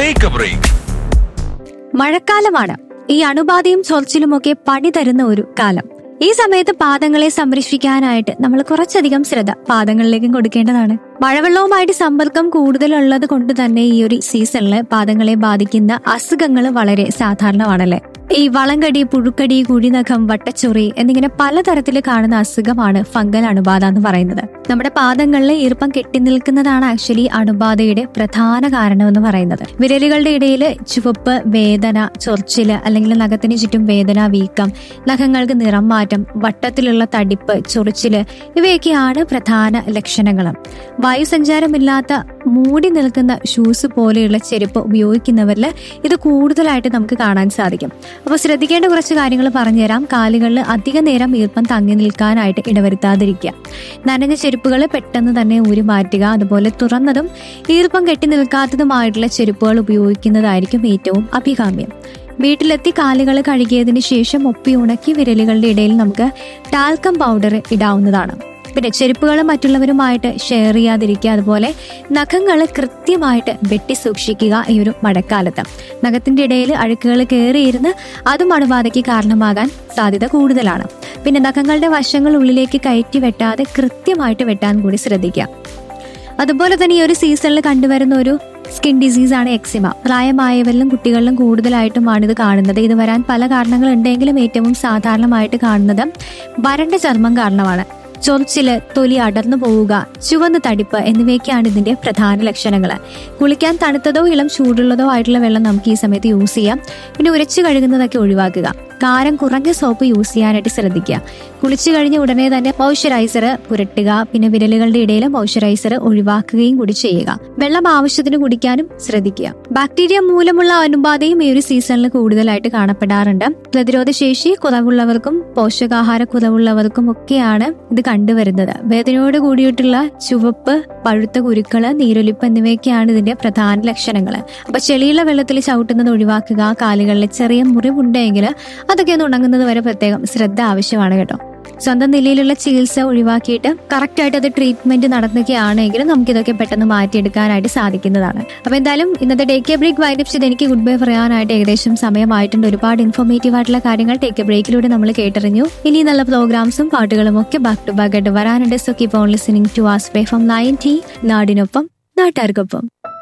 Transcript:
take A break മഴക്കാലമാണ് ഈ അണുബാധയും ചൊറിച്ചിലുമൊക്കെ പണി തരുന്ന ഒരു കാലം ഈ സമയത്ത് പാദങ്ങളെ സംരക്ഷിക്കാനായിട്ട് നമ്മൾ കുറച്ചധികം ശ്രദ്ധ പാദങ്ങളിലേക്കും കൊടുക്കേണ്ടതാണ് മഴവെള്ളവുമായിട്ട് സമ്പർക്കം കൂടുതലുള്ളത് കൊണ്ട് തന്നെ ഈ ഒരു സീസണില് പാദങ്ങളെ ബാധിക്കുന്ന അസുഖങ്ങൾ വളരെ സാധാരണമാണല്ലേ ഈ വളങ്കടി പുഴുക്കടി കുഴിനഖം വട്ടച്ചൊറി എന്നിങ്ങനെ പലതരത്തിൽ കാണുന്ന അസുഖമാണ് ഫംഗൽ അണുബാധ എന്ന് പറയുന്നത് നമ്മുടെ പാദങ്ങളിൽ ഈർപ്പം കെട്ടി നിൽക്കുന്നതാണ് ആക്ച്വലി അണുബാധയുടെ പ്രധാന കാരണം എന്ന് പറയുന്നത് വിരലുകളുടെ ഇടയിൽ ചുവപ്പ് വേദന ചൊറിച്ചില് അല്ലെങ്കിൽ നഖത്തിന് ചുറ്റും വേദന വീക്കം നഖങ്ങൾക്ക് നിറം മാറ്റം വട്ടത്തിലുള്ള തടിപ്പ് ചൊറിച്ചില് ഇവയൊക്കെയാണ് പ്രധാന ലക്ഷണങ്ങൾ വായുസഞ്ചാരമില്ലാത്ത മൂടി നിൽക്കുന്ന ഷൂസ് പോലെയുള്ള ചെരുപ്പ് ഉപയോഗിക്കുന്നവരിൽ ഇത് കൂടുതലായിട്ട് നമുക്ക് കാണാൻ സാധിക്കും അപ്പോൾ ശ്രദ്ധിക്കേണ്ട കുറച്ച് കാര്യങ്ങൾ പറഞ്ഞുതരാം കാലുകളിൽ അധിക നേരം ഈർപ്പം തങ്ങി നിൽക്കാനായിട്ട് ഇടവരുത്താതിരിക്കുക നനഞ്ഞ ചെരുപ്പുകൾ പെട്ടെന്ന് തന്നെ ഊരി മാറ്റുക അതുപോലെ തുറന്നതും ഈർപ്പം കെട്ടി നിൽക്കാത്തതുമായിട്ടുള്ള ചെരുപ്പുകൾ ഉപയോഗിക്കുന്നതായിരിക്കും ഏറ്റവും അഭികാമ്യം വീട്ടിലെത്തി കാലുകൾ കഴുകിയതിന് ശേഷം ഒപ്പി ഉണക്കി വിരലുകളുടെ ഇടയിൽ നമുക്ക് ടാൽക്കം പൗഡർ ഇടാവുന്നതാണ് പിന്നെ ചെരുപ്പുകൾ മറ്റുള്ളവരുമായിട്ട് ഷെയർ ചെയ്യാതിരിക്കുക അതുപോലെ നഖങ്ങൾ കൃത്യമായിട്ട് വെട്ടി സൂക്ഷിക്കുക ഈ ഒരു മഴക്കാലത്ത് നഖത്തിന്റെ ഇടയിൽ അഴുക്കുകൾ കയറിയിരുന്ന് അതും അണുബാധയ്ക്ക് കാരണമാകാൻ സാധ്യത കൂടുതലാണ് പിന്നെ നഖങ്ങളുടെ വശങ്ങൾ ഉള്ളിലേക്ക് കയറ്റി വെട്ടാതെ കൃത്യമായിട്ട് വെട്ടാൻ കൂടി ശ്രദ്ധിക്കുക അതുപോലെ തന്നെ ഈ ഒരു സീസണിൽ കണ്ടുവരുന്ന ഒരു സ്കിൻ ഡിസീസ് ആണ് എക്സിമ പ്രായമായവരിലും കുട്ടികളിലും കൂടുതലായിട്ടുമാണ് ഇത് കാണുന്നത് ഇത് വരാൻ പല കാരണങ്ങളുണ്ടെങ്കിലും ഏറ്റവും സാധാരണമായിട്ട് കാണുന്നത് വരണ്ട ചർമ്മം കാരണമാണ് ചൊറിച്ചില് തൊലി അടർന്നു പോവുക ചുവന്ന തടിപ്പ് എന്നിവയൊക്കെയാണ് ഇതിന്റെ പ്രധാന ലക്ഷണങ്ങൾ കുളിക്കാൻ തണുത്തതോ ഇളം ചൂടുള്ളതോ ആയിട്ടുള്ള വെള്ളം നമുക്ക് ഈ സമയത്ത് യൂസ് ചെയ്യാം പിന്നെ ഉരച്ചു കഴുകുന്നതൊക്കെ ഒഴിവാക്കുക കാരം കുറഞ്ഞ സോപ്പ് യൂസ് ചെയ്യാനായിട്ട് ശ്രദ്ധിക്കുക കുളിച്ചു കഴിഞ്ഞ ഉടനെ തന്നെ മോയ്സ്ചറൈസർ പുരട്ടുക പിന്നെ വിരലുകളുടെ ഇടയിൽ മോയ്സ്ചറൈസർ ഒഴിവാക്കുകയും കൂടി ചെയ്യുക വെള്ളം ആവശ്യത്തിന് കുടിക്കാനും ശ്രദ്ധിക്കുക ബാക്ടീരിയ മൂലമുള്ള അണുബാധയും ഈ ഒരു സീസണിൽ കൂടുതലായിട്ട് കാണപ്പെടാറുണ്ട് പ്രതിരോധ ശേഷി കുറവുള്ളവർക്കും പോഷകാഹാര കുറവുള്ളവർക്കും ഒക്കെയാണ് ഇത് കണ്ടുവരുന്നത് വേദനയോട് കൂടിയിട്ടുള്ള ചുവപ്പ് പഴുത്ത കുരുക്കള് നീരൊലിപ്പ് എന്നിവയൊക്കെയാണ് ഇതിന്റെ പ്രധാന ലക്ഷണങ്ങൾ അപ്പൊ ചെളിയുള്ള വെള്ളത്തിൽ ചവിട്ടുന്നത് ഒഴിവാക്കുക കാലുകളിൽ ചെറിയ മുറിവുണ്ടെങ്കിൽ അതൊക്കെ ഒന്ന് ഉണങ്ങുന്നത് വരെ പ്രത്യേകം ശ്രദ്ധ ആവശ്യമാണ് കേട്ടോ സ്വന്തം നിലയിലുള്ള ചികിത്സ ഒഴിവാക്കിയിട്ട് കറക്റ്റ് ആയിട്ട് അത് ട്രീറ്റ്മെന്റ് നടത്തുകയാണെങ്കിൽ നമുക്ക് ഇതൊക്കെ പെട്ടെന്ന് മാറ്റിയെടുക്കാനായിട്ട് സാധിക്കുന്നതാണ് അപ്പൊ എന്തായാലും ഇന്നത്തെ ടേക്ക് എ ബ്രേക്ക് വൈൻഡപ്പ് ചെയ്ത് എനിക്ക് ഗുഡ് ബൈ പറയാനായിട്ട് ഏകദേശം സമയമായിട്ടുണ്ട് ഒരുപാട് ഇൻഫോർമേറ്റീവ് ആയിട്ടുള്ള കാര്യങ്ങൾ ടേക്ക് എ ബ്രേക്കിലൂടെ നമ്മൾ കേട്ടറിഞ്ഞു ഇനി നല്ല പ്രോഗ്രാംസും പാട്ടുകളും ഒക്കെ ബാക്ക് ടു ബാക്ക് ആയിട്ട് വരാനുണ്ട് so keep on listening to us pay from ninety നാടിനൊപ്പം നാട്ടുകാർക്കൊപ്പം